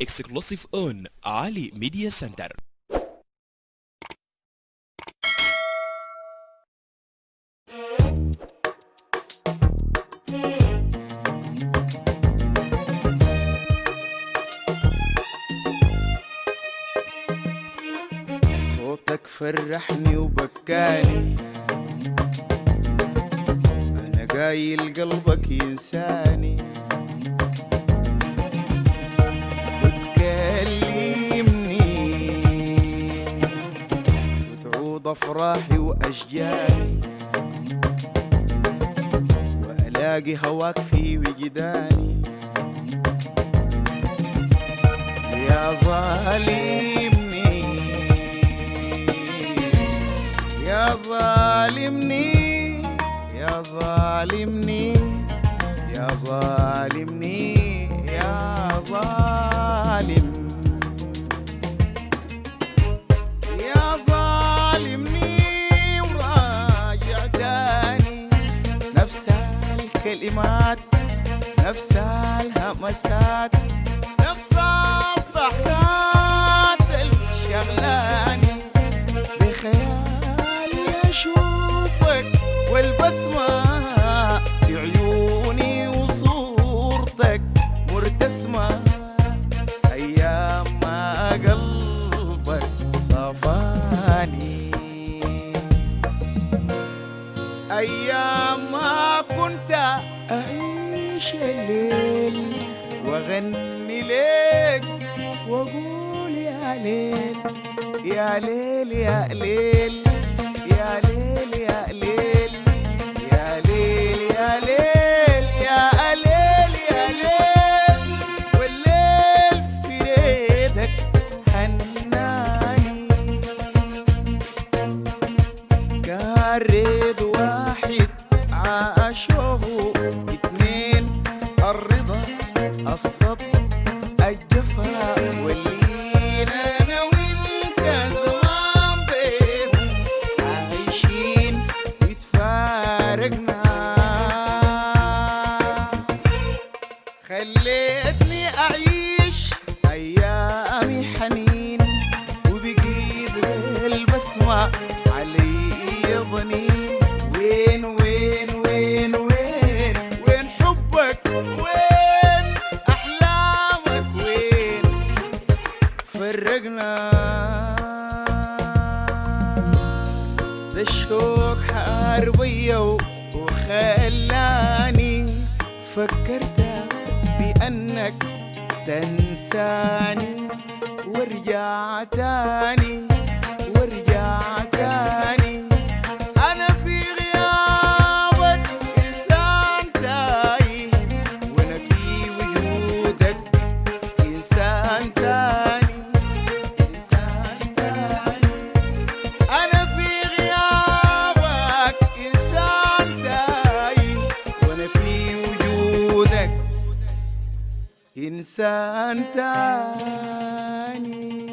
exclusive on Ali Media Center. صوتك فرحني وبكاني أنا قايل قلبك ينساني وتكلمني وتعود أفراحي وأشجاني وألاقي هواك في وجداني يا ظالمني يا ظالمني يا ظالمني يا ظالمني يا ظالم يا ظالمني وراجع تاني نفس الكلمات نفس الهمسات نفس الضحكات الشغلاني بخيالي اشوفك والبسمة في عيوني وصورتك مرتسمة ايام ما قلبك صفاني أيام ما كنت أعيش الليل وأغني لك وأقول يا ليل يا ليل يا ليل يا ليل يا ليل يا ليل يا ليل يا ليل يا ليل والليل في ريدك حناني كارد واحد عاشوه اتنين الرضا الصبر الجفا واللينا انا وانت زمان بيهم عايشين يتفارقنا خليتني اعيش ايامي حنين وبقيت بالبسمة علي ضنين وين وين وين وين وين حبك وين احلامك وين فرقنا ده الشوق حاربية وخلاني فكرت بأنك تنساني وارجع تاني وارجع تاني أنا في غيابك إنسان تايه وأنا في وجودك إنسان تاني إنسان تاني أنا في غيابك إنسان تايه وأنا في وجودك إنسان تاني